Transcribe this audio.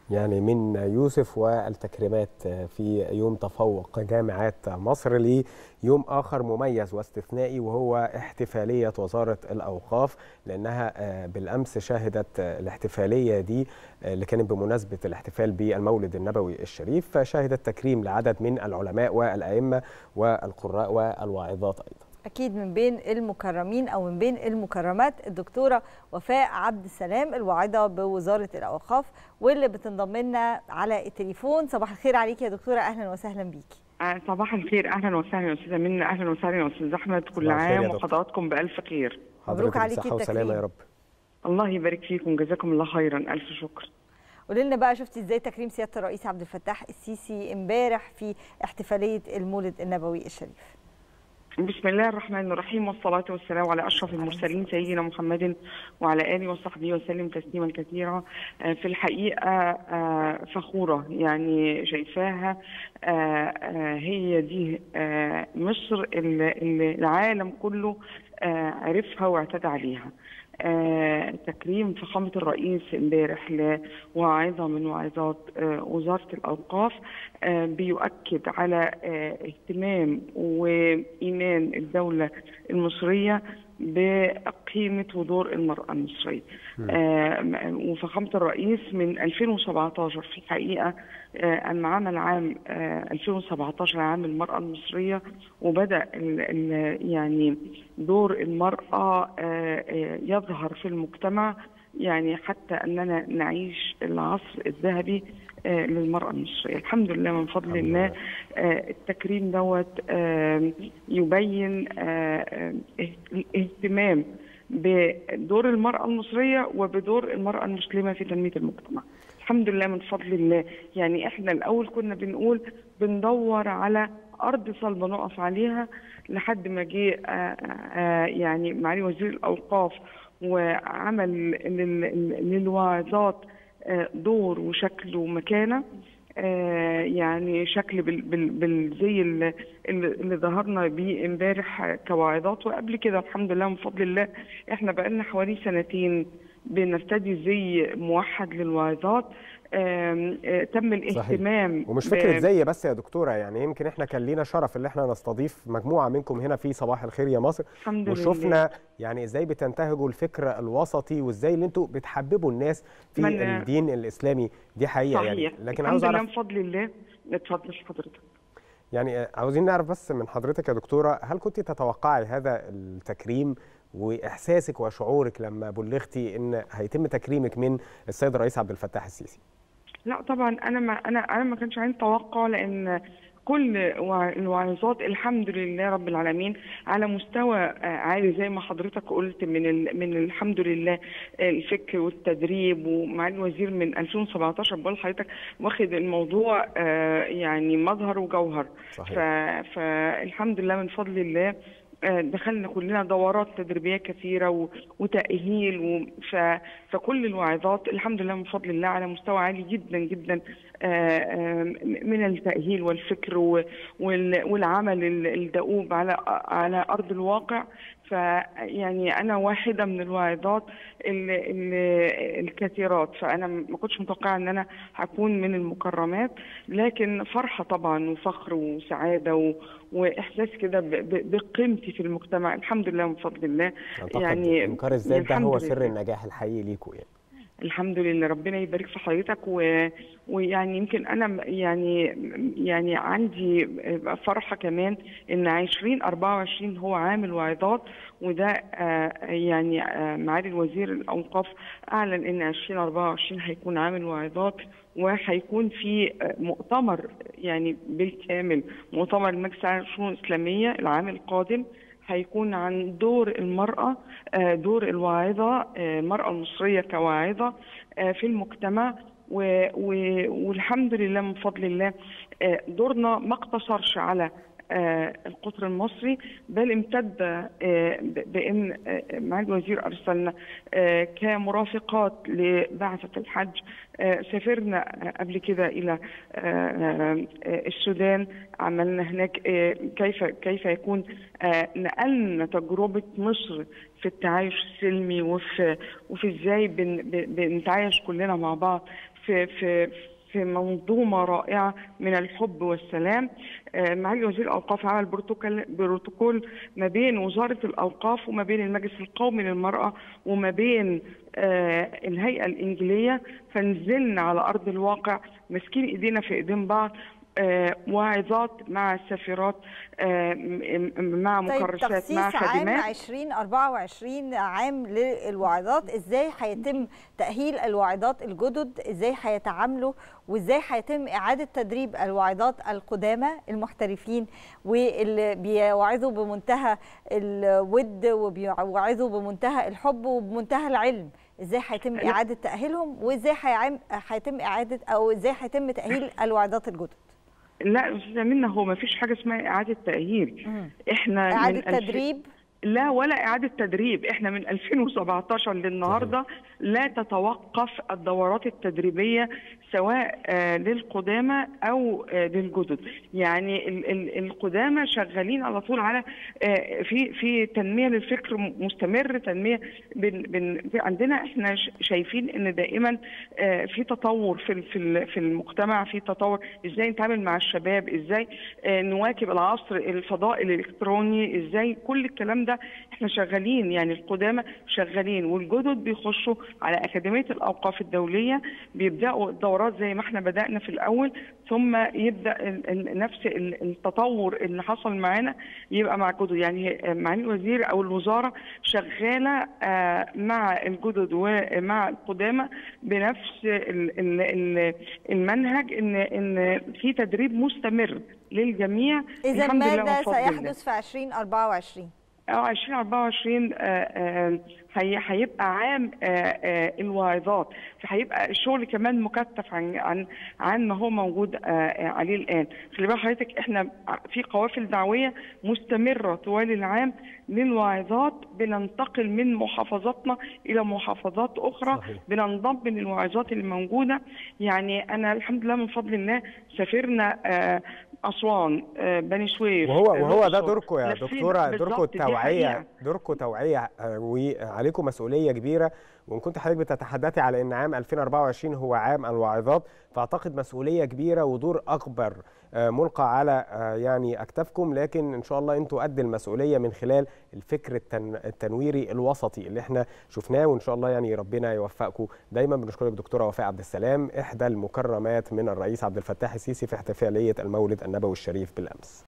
يعني من يوسف والتكريمات في يوم تفوق جامعات مصر ليوم آخر مميز واستثنائي وهو احتفالية وزارة الأوقاف لأنها بالأمس شهدت الاحتفالية دي اللي كانت بمناسبة الاحتفال بالمولد النبوي الشريف شهدت تكريم لعدد من العلماء والأئمة والقراء والواعظات أيضا اكيد من بين المكرمين او من بين المكرمات الدكتوره وفاء عبد السلام الواعظه بوزاره الاوقاف واللي بتنضم لنا على التليفون صباح الخير عليكي يا دكتوره اهلا وسهلا بيكي صباح الخير اهلا وسهلا يا استاذه منى اهلا وسهلا يا استاذ احمد كل عام وحضراتكم بالف خير مبروك عليكي التكريم وسلامه يا رب الله يبارك فيكم جزاكم الله خيرا الف شكر قولي لنا بقى شفتي ازاي تكريم سياده الرئيس عبد الفتاح السيسي امبارح في احتفاليه المولد النبوي الشريف بسم الله الرحمن الرحيم والصلاة والسلام على أشرف المرسلين سيدنا محمد وعلى آله وصحبه وسلم تسليما كثيرا في الحقيقة فخورة يعني شايفاها هي دي مصر اللي العالم كله عرفها واعتدى عليها آه، تكريم فخامة الرئيس امبارح لواعظة من واعظات آه، وزارة الأوقاف آه، بيؤكد على اهتمام وإيمان الدولة المصرية بقيمة ودور المرأة المصرية آه وفخامة الرئيس من 2017 في الحقيقة آه أما عمل عام آه 2017 عام المرأة المصرية وبدأ ال ال يعني دور المرأة يظهر في المجتمع يعني حتى أننا نعيش العصر الذهبي للمرأة المصرية الحمد لله من فضل الله التكريم دوت يبين الاهتمام بدور المرأة المصرية وبدور المرأة المسلمة في تنمية المجتمع الحمد لله من فضل الله يعني احنا الأول كنا بنقول بندور على أرض صلبة نقف عليها لحد ما جه يعني معالي وزير الأوقاف وعمل للواعظات دور وشكل ومكانه آه يعني شكل بالزي اللي, اللي ظهرنا بيه امبارح كواعظات وقبل كده الحمد لله من فضل الله احنا بقالنا حوالي سنتين بنرتدي زي موحد للواعظات آه آه تم الاهتمام صحيح. ومش فكره ب... زي بس يا دكتوره يعني يمكن احنا كان لينا شرف ان احنا نستضيف مجموعه منكم هنا في صباح الخير يا مصر الحمد وشفنا لله. يعني ازاي بتنتهجوا الفكر الوسطي وازاي اللي انتوا بتحببوا الناس في من... الدين الاسلامي دي حقيقه صحيح. يعني لكن عاوز اعرف من فضل الله اتفضل حضرتك يعني عاوزين نعرف بس من حضرتك يا دكتوره هل كنت تتوقعي هذا التكريم واحساسك وشعورك لما بلغتي ان هيتم تكريمك من السيد الرئيس عبد الفتاح السيسي لا طبعا انا ما انا انا ما كانش عندي توقع لان كل الواعظات الحمد لله رب العالمين على مستوى عالي زي ما حضرتك قلت من ال من الحمد لله الفكر والتدريب ومعالي الوزير من 2017 بقول لحضرتك واخد الموضوع يعني مظهر وجوهر صحيح. فالحمد لله من فضل الله دخلنا كلنا دورات تدريبيه كثيره وتاهيل فكل الواعظات الحمد لله من فضل الله على مستوى عالي جدا جدا من التاهيل والفكر والعمل الدؤوب على على ارض الواقع فيعني انا واحده من الواعظات الكثيرات فانا ما كنتش متوقعه ان انا هكون من المكرمات لكن فرحه طبعا وفخر وسعاده و واحساس كده بقيمتي في المجتمع الحمد لله من فضل الله يعني انكار الذات ده هو سر النجاح الحقيقي ليكم يعني الحمد لله ربنا يبارك في حضرتك و... ويعني يمكن انا يعني يعني عندي فرحه كمان ان 2024 هو عام الواعظات وده آه يعني آه معالي الوزير الاوقاف اعلن ان 2024 هيكون عام الواعظات وهيكون في مؤتمر يعني بالكامل مؤتمر المجلس العام للشؤون الاسلاميه العام القادم هيكون عن دور المرأة دور الواعظة المرأة المصرية كواعظة في المجتمع والحمد لله من فضل الله دورنا ما اقتصرش على القطر المصري بل امتد بان معالي الوزير ارسلنا كمرافقات لبعثه الحج سافرنا قبل كده الى السودان عملنا هناك كيف كيف يكون نقلنا تجربه مصر في التعايش السلمي وفي وفي ازاي بنتعايش كلنا مع بعض في في في منظومه رائعه من الحب والسلام معالي وزير الاوقاف عمل بروتوكول بروتوكول ما بين وزاره الاوقاف وما بين المجلس القومي للمراه وما بين الهيئه الانجيليه فنزلنا على ارض الواقع ماسكين ايدينا في ايدين بعض واعظات مع السفيرات مع مكرسات طيب مع خادمات عام 2024 عام للواعظات ازاي هيتم تاهيل الواعظات الجدد ازاي هيتعاملوا وازاي هيتم اعاده تدريب الواعظات القدامى المحترفين واللي بيوعظوا بمنتهى الود وبيوعظوا بمنتهى الحب وبمنتهى العلم ازاي هيتم اعاده تاهيلهم وازاي هيتم اعاده او ازاي هيتم تاهيل الواعظات الجدد لا استاذه منى هو ما فيش حاجه اسمها اعاده تاهيل احنا اعاده من تدريب لا ولا إعادة تدريب إحنا من 2017 للنهاردة لا تتوقف الدورات التدريبية سواء للقدامى أو للجدد يعني القدامى شغالين على طول على في في تنمية للفكر مستمر تنمية بن بن عندنا إحنا شايفين إن دائما في تطور في في المجتمع في تطور إزاي نتعامل مع الشباب إزاي نواكب العصر الفضاء الإلكتروني إزاي كل الكلام ده احنا شغالين يعني القدامى شغالين والجدد بيخشوا على اكاديميه الاوقاف الدوليه بيبداوا الدورات زي ما احنا بدانا في الاول ثم يبدا نفس التطور اللي حصل معانا يبقى مع الجدد يعني معالي الوزير او الوزاره شغاله مع الجدد ومع القدامى بنفس المنهج ان ان في تدريب مستمر للجميع اذا ماذا سيحدث في 2024 اه 2024 هيبقى عام الواعظات فهيبقى الشغل كمان مكثف عن عن عن ما هو موجود عليه الان خلي بال حضرتك احنا في قوافل دعويه مستمره طوال العام للواعظات بننتقل من محافظاتنا الى محافظات اخرى صحيح. بننضم للواعظات اللي موجوده يعني انا الحمد لله من فضل الله سافرنا اسوان بني سويف وهو وهو ده دوركم يا دكتوره دوركم التوعيه دوركم توعيه وعليكم مسؤوليه كبيره وان كنت حضرتك بتتحدثي على ان عام 2024 هو عام الواعظات فاعتقد مسؤوليه كبيره ودور اكبر ملقى على يعني اكتافكم لكن ان شاء الله انتوا قد المسؤوليه من خلال الفكر التنويري الوسطي اللي احنا شفناه وان شاء الله يعني ربنا يوفقكم دايما بنشكرك دكتوره وفاء عبد السلام احدى المكرمات من الرئيس عبد الفتاح السيسي في احتفاليه المولد النبوي الشريف بالامس